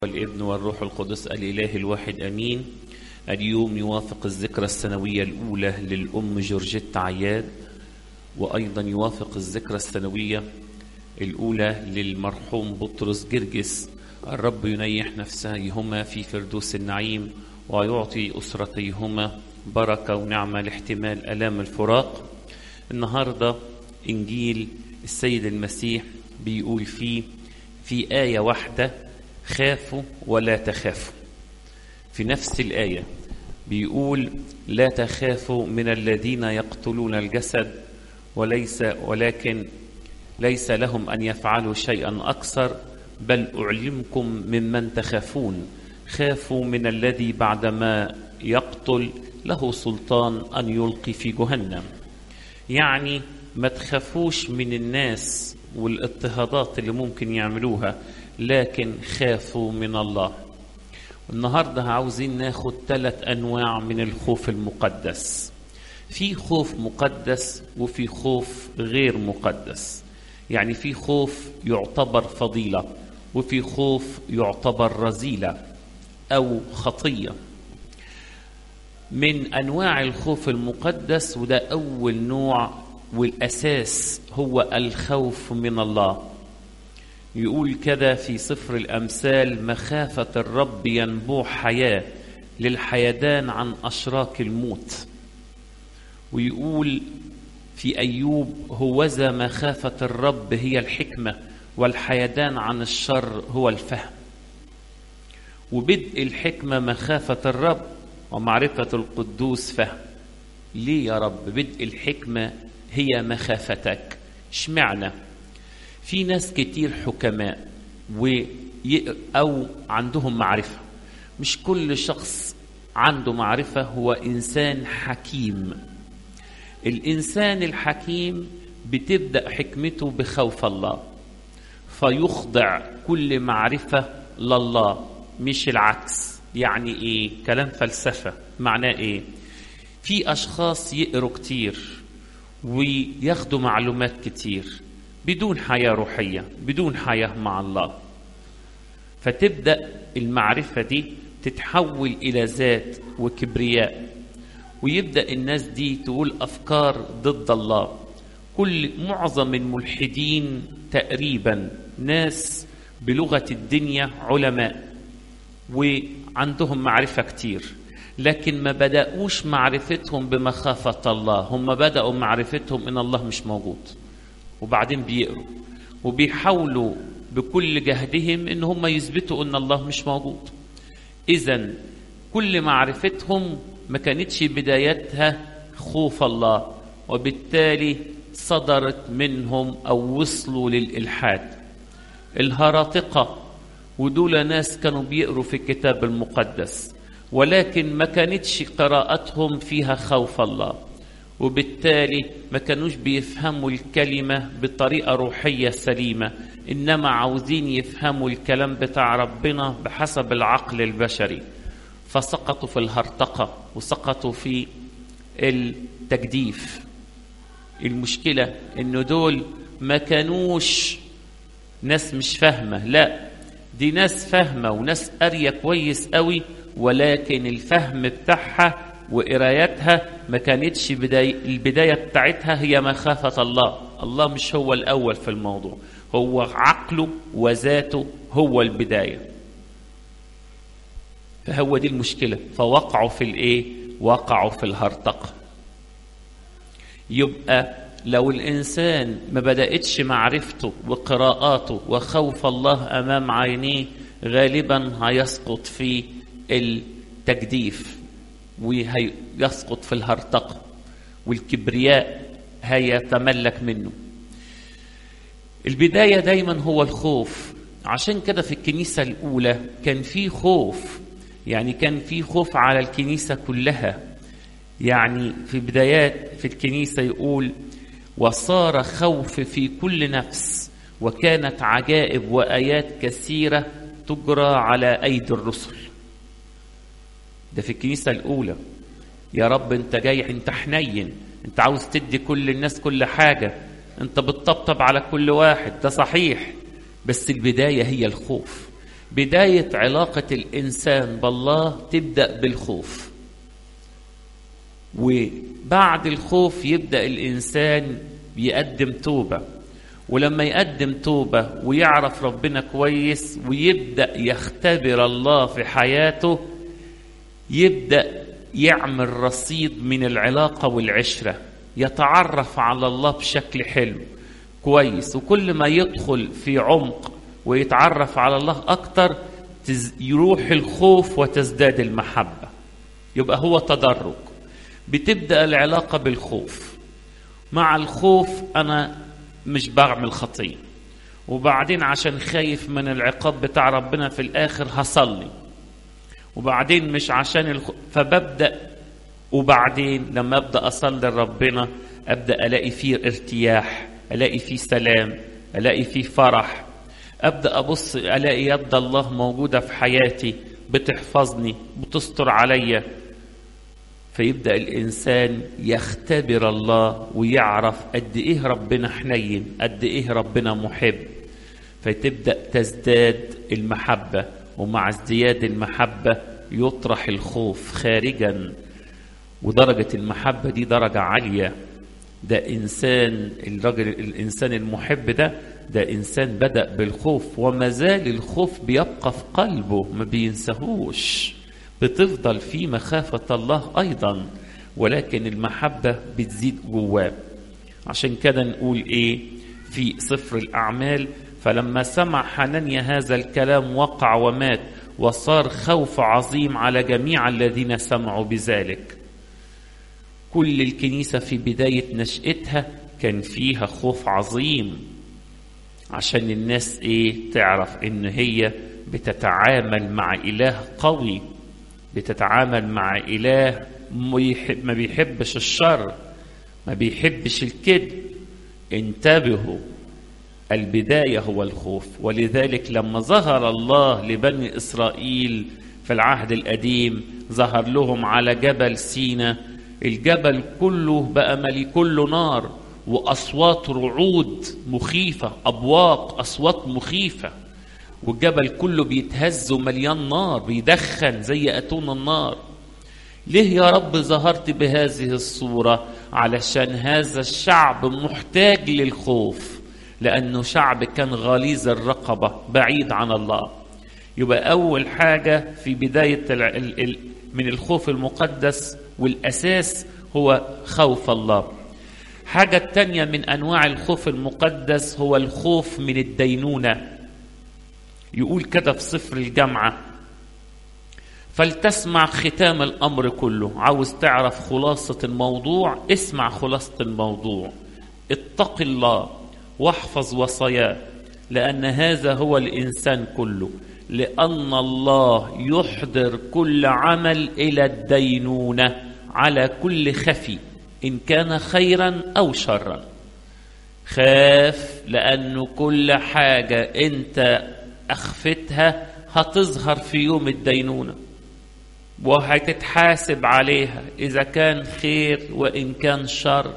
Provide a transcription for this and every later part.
والابن والروح القدس الإله الواحد أمين اليوم يوافق الذكرى السنوية الأولى للأم جورجيت عياد وأيضا يوافق الذكرى السنوية الأولى للمرحوم بطرس جرجس الرب ينيح نفسيهما في فردوس النعيم ويعطي أسرتيهما بركة ونعمة لاحتمال ألام الفراق النهاردة إنجيل السيد المسيح بيقول فيه في آية واحدة خافوا ولا تخافوا في نفس الآية بيقول لا تخافوا من الذين يقتلون الجسد وليس ولكن ليس لهم أن يفعلوا شيئا أكثر بل أعلمكم ممن تخافون خافوا من الذي بعدما يقتل له سلطان أن يلقي في جهنم يعني ما تخافوش من الناس والاضطهادات اللي ممكن يعملوها لكن خافوا من الله النهاردة عاوزين ناخد ثلاث أنواع من الخوف المقدس في خوف مقدس وفي خوف غير مقدس يعني في خوف يعتبر فضيلة وفي خوف يعتبر رذيلة أو خطية من أنواع الخوف المقدس وده أول نوع والأساس هو الخوف من الله يقول كده في سفر الأمثال مخافة الرب ينبوع حياة للحيدان عن أشراك الموت ويقول في أيوب هوذا مخافة الرب هي الحكمة والحيدان عن الشر هو الفهم وبدء الحكمة مخافة الرب ومعرفة القدوس فهم ليه يا رب بدء الحكمة هي مخافتك اشمعنى في ناس كتير حكماء و أو عندهم معرفة مش كل شخص عنده معرفة هو إنسان حكيم الإنسان الحكيم بتبدأ حكمته بخوف الله فيخضع كل معرفة لله مش العكس يعني إيه كلام فلسفة معناه إيه في أشخاص يقروا كتير وياخدوا معلومات كتير بدون حياة روحية بدون حياة مع الله فتبدأ المعرفة دي تتحول إلى ذات وكبرياء ويبدأ الناس دي تقول أفكار ضد الله كل معظم الملحدين تقريبا ناس بلغة الدنيا علماء وعندهم معرفة كتير لكن ما بدأوش معرفتهم بمخافة الله هم بدأوا معرفتهم إن الله مش موجود وبعدين بيقروا وبيحاولوا بكل جهدهم ان هم يثبتوا ان الله مش موجود اذا كل معرفتهم ما كانتش بدايتها خوف الله وبالتالي صدرت منهم او وصلوا للالحاد الهراطقه ودول ناس كانوا بيقروا في الكتاب المقدس ولكن ما كانتش قراءتهم فيها خوف الله وبالتالي ما كانوش بيفهموا الكلمة بطريقة روحية سليمة إنما عاوزين يفهموا الكلام بتاع ربنا بحسب العقل البشري فسقطوا في الهرطقة وسقطوا في التجديف المشكلة إنه دول ما كانوش ناس مش فاهمة لا دي ناس فاهمة وناس قارية كويس قوي ولكن الفهم بتاعها وقرايتها ما كانتش بداية البداية بتاعتها هي مخافة الله الله مش هو الأول في الموضوع هو عقله وذاته هو البداية فهو دي المشكلة فوقعوا في الإيه وقعوا في الهرطقة يبقى لو الإنسان ما بدأتش معرفته وقراءاته وخوف الله أمام عينيه غالبا هيسقط في التجديف وهيسقط في الهرطقة والكبرياء هيتملك منه البداية دايما هو الخوف عشان كده في الكنيسة الأولى كان في خوف يعني كان في خوف على الكنيسة كلها يعني في بدايات في الكنيسة يقول وصار خوف في كل نفس وكانت عجائب وآيات كثيرة تجرى على أيدي الرسل ده في الكنيسة الأولى يا رب أنت جاي أنت حنين أنت عاوز تدي كل الناس كل حاجة أنت بتطبطب على كل واحد ده صحيح بس البداية هي الخوف بداية علاقة الإنسان بالله تبدأ بالخوف وبعد الخوف يبدأ الإنسان يقدم توبة ولما يقدم توبة ويعرف ربنا كويس ويبدأ يختبر الله في حياته يبدأ يعمل رصيد من العلاقة والعشرة يتعرف على الله بشكل حلو كويس وكل ما يدخل في عمق ويتعرف على الله أكتر يروح الخوف وتزداد المحبة يبقى هو تدرج بتبدأ العلاقة بالخوف مع الخوف أنا مش بعمل خطية وبعدين عشان خايف من العقاب بتاع ربنا في الآخر هصلي وبعدين مش عشان الخ... فببدأ وبعدين لما أبدأ أصلي لربنا أبدأ ألاقي فيه ارتياح ألاقي فيه سلام ألاقي فيه فرح أبدأ أبص ألاقي يد الله موجودة في حياتي بتحفظني بتستر عليا فيبدأ الإنسان يختبر الله ويعرف قد إيه ربنا حنين قد إيه ربنا محب فتبدأ تزداد المحبة ومع ازدياد المحبة يطرح الخوف خارجا ودرجة المحبة دي درجة عالية ده إنسان الراجل الإنسان المحب ده ده إنسان بدأ بالخوف وما زال الخوف بيبقى في قلبه ما بينساهوش بتفضل في مخافة الله أيضا ولكن المحبة بتزيد جواه عشان كده نقول إيه في سفر الأعمال فلما سمع حنانيا هذا الكلام وقع ومات وصار خوف عظيم على جميع الذين سمعوا بذلك كل الكنيسة في بداية نشأتها كان فيها خوف عظيم عشان الناس ايه تعرف ان هي بتتعامل مع اله قوي بتتعامل مع اله ما بيحبش الشر ما بيحبش الكذب انتبهوا البداية هو الخوف ولذلك لما ظهر الله لبني إسرائيل في العهد القديم ظهر لهم على جبل سينا الجبل كله بقى ملي كله نار وأصوات رعود مخيفة أبواق أصوات مخيفة والجبل كله بيتهز ومليان نار بيدخن زي أتون النار ليه يا رب ظهرت بهذه الصورة علشان هذا الشعب محتاج للخوف لأنه شعب كان غليظ الرقبة بعيد عن الله يبقى أول حاجة في بداية من الخوف المقدس والأساس هو خوف الله حاجة تانية من أنواع الخوف المقدس هو الخوف من الدينونة يقول كده في سفر الجامعة فلتسمع ختام الأمر كله عاوز تعرف خلاصة الموضوع اسمع خلاصة الموضوع اتق الله واحفظ وصاياه لأن هذا هو الإنسان كله لأن الله يحضر كل عمل إلى الدينونة على كل خفي إن كان خيرا أو شرا خاف لأنه كل حاجة أنت أخفتها هتظهر في يوم الدينونة وهتتحاسب عليها إذا كان خير وإن كان شر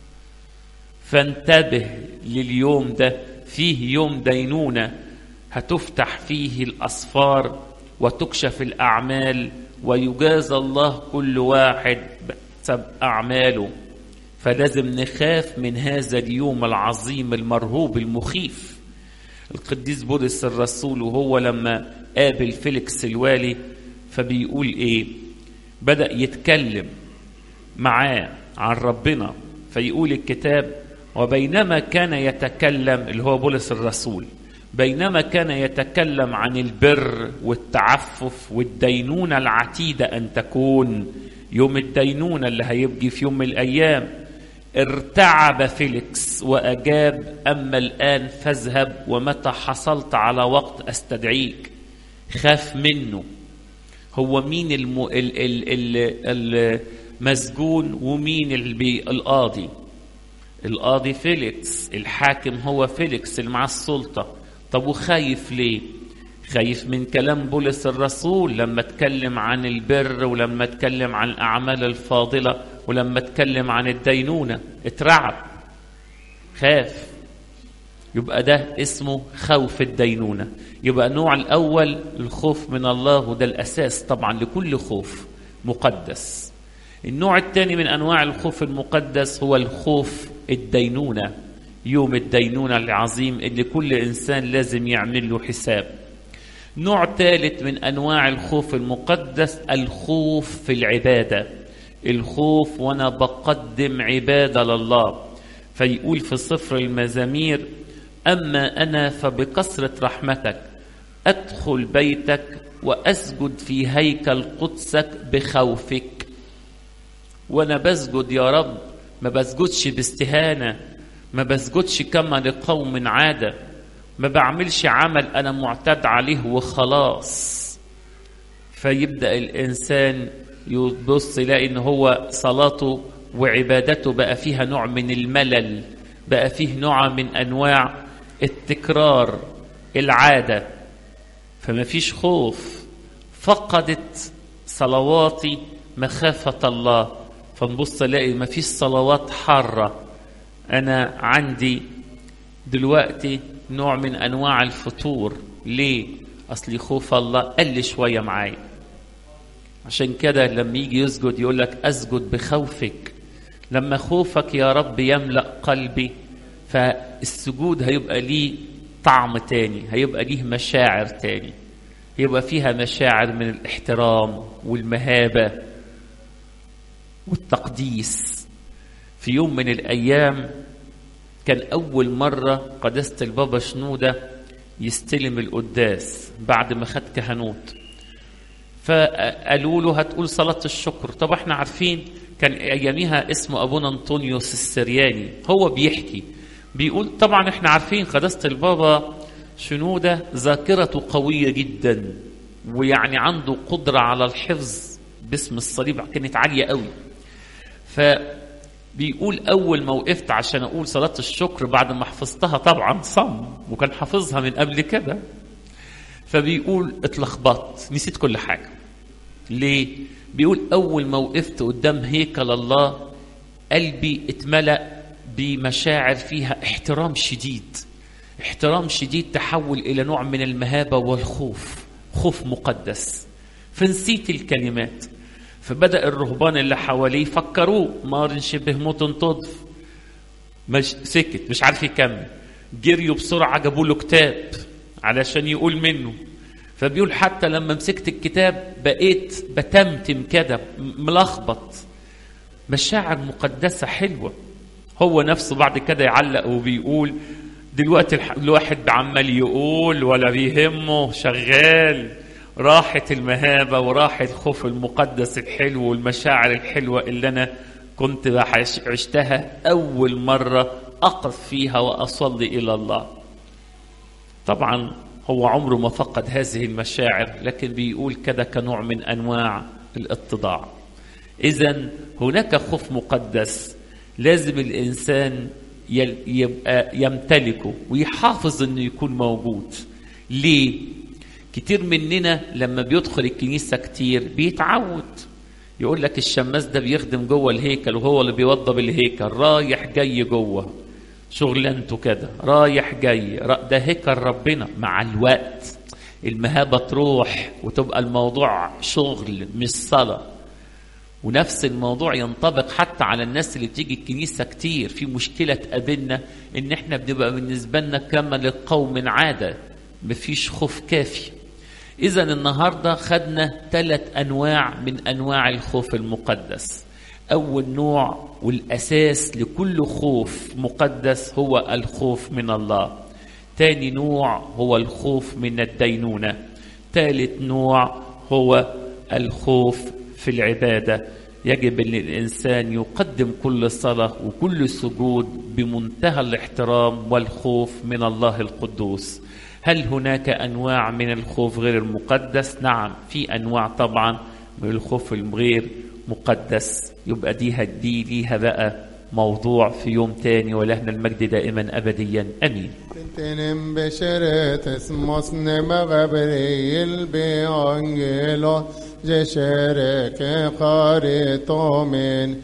فانتبه لليوم ده فيه يوم دينونة هتفتح فيه الأسفار وتكشف الأعمال ويجازى الله كل واحد بحسب أعماله فلازم نخاف من هذا اليوم العظيم المرهوب المخيف القديس بولس الرسول وهو لما قابل فيليكس الوالي فبيقول ايه بدأ يتكلم معاه عن ربنا فيقول الكتاب وبينما كان يتكلم اللي هو بولس الرسول بينما كان يتكلم عن البر والتعفف والدينونة العتيدة أن تكون يوم الدينونة اللي هيبقي في يوم من الأيام ارتعب فيليكس وأجاب أما الآن فاذهب ومتى حصلت على وقت أستدعيك خاف منه هو مين الم... ال... ال... ال... المسجون ومين البي... القاضي القاضي فيليكس الحاكم هو فيليكس اللي معاه السلطة طب وخايف ليه خايف من كلام بولس الرسول لما اتكلم عن البر ولما اتكلم عن الأعمال الفاضلة ولما اتكلم عن الدينونة اترعب خاف يبقى ده اسمه خوف الدينونة يبقى النوع الأول الخوف من الله وده الأساس طبعا لكل خوف مقدس النوع الثاني من أنواع الخوف المقدس هو الخوف الدينونة يوم الدينونة العظيم اللي كل إنسان لازم يعمل له حساب نوع ثالث من أنواع الخوف المقدس الخوف في العبادة الخوف وأنا بقدم عبادة لله فيقول في سفر المزامير أما أنا فبكثرة رحمتك أدخل بيتك وأسجد في هيكل قدسك بخوفك وأنا بسجد يا رب ما بسجدش باستهانة ما بسجدش كما لقوم عادة ما بعملش عمل أنا معتاد عليه وخلاص فيبدأ الإنسان يبص يلاقي إن هو صلاته وعبادته بقى فيها نوع من الملل بقى فيه نوع من أنواع التكرار العادة فما فيش خوف فقدت صلواتي مخافة الله فنبص الاقي ما فيش صلوات حارة أنا عندي دلوقتي نوع من أنواع الفتور ليه؟ أصلي خوف الله قل شوية معايا عشان كده لما يجي يسجد يقول لك أسجد بخوفك لما خوفك يا رب يملأ قلبي فالسجود هيبقى ليه طعم تاني هيبقى ليه مشاعر تاني يبقى فيها مشاعر من الاحترام والمهابة والتقديس في يوم من الأيام كان أول مرة قداسة البابا شنودة يستلم القداس بعد ما خد كهنوت فقالوا له هتقول صلاة الشكر طب احنا عارفين كان أياميها اسمه أبونا أنطونيوس السرياني هو بيحكي بيقول طبعا احنا عارفين قداسة البابا شنودة ذاكرته قوية جدا ويعني عنده قدرة على الحفظ باسم الصليب كانت عالية قوي فبيقول أول ما وقفت عشان أقول صلاة الشكر بعد ما حفظتها طبعا صم وكان حافظها من قبل كده فبيقول اتلخبطت نسيت كل حاجة ليه؟ بيقول أول ما وقفت قدام هيكل الله قلبي اتملأ بمشاعر فيها احترام شديد احترام شديد تحول إلى نوع من المهابة والخوف خوف مقدس فنسيت الكلمات فبدأ الرهبان اللي حواليه فكروه مار شبه موت تضف مش سكت مش عارف يكمل جريوا بسرعة جابوا له كتاب علشان يقول منه فبيقول حتى لما مسكت الكتاب بقيت بتمتم كده ملخبط مشاعر مقدسة حلوة هو نفسه بعد كده يعلق وبيقول دلوقتي الواحد عمال يقول ولا بيهمه شغال راحت المهابة وراحت الخوف المقدس الحلو والمشاعر الحلوة اللي أنا كنت عشتها أول مرة أقف فيها وأصلي إلى الله طبعا هو عمره ما فقد هذه المشاعر لكن بيقول كده كنوع من أنواع الاتضاع إذا هناك خوف مقدس لازم الإنسان يبقى يمتلكه ويحافظ انه يكون موجود ليه كتير مننا لما بيدخل الكنيسه كتير بيتعود يقول لك الشماس ده بيخدم جوه الهيكل وهو اللي بيوضب الهيكل رايح جاي جوه شغلانته كده رايح جاي ده هيكل ربنا مع الوقت المهابه تروح وتبقى الموضوع شغل مش صلاه ونفس الموضوع ينطبق حتى على الناس اللي بتيجي الكنيسة كتير في مشكلة تقابلنا ان احنا بنبقى بالنسبة لنا كما للقوم عادة مفيش خوف كافي اذا النهاردة خدنا ثلاث انواع من انواع الخوف المقدس اول نوع والاساس لكل خوف مقدس هو الخوف من الله تاني نوع هو الخوف من الدينونة ثالث نوع هو الخوف في العبادة يجب أن الإنسان يقدم كل صلاة وكل سجود بمنتهى الاحترام والخوف من الله القدوس هل هناك أنواع من الخوف غير المقدس؟ نعم في أنواع طبعا من الخوف الغير مقدس يبقى دي هدي ليها بقى موضوع في يوم تاني ولهنا المجد دائما أبديا أمين تنم بشرت اسمس غبريل بأنجيلو جشرك خارطو من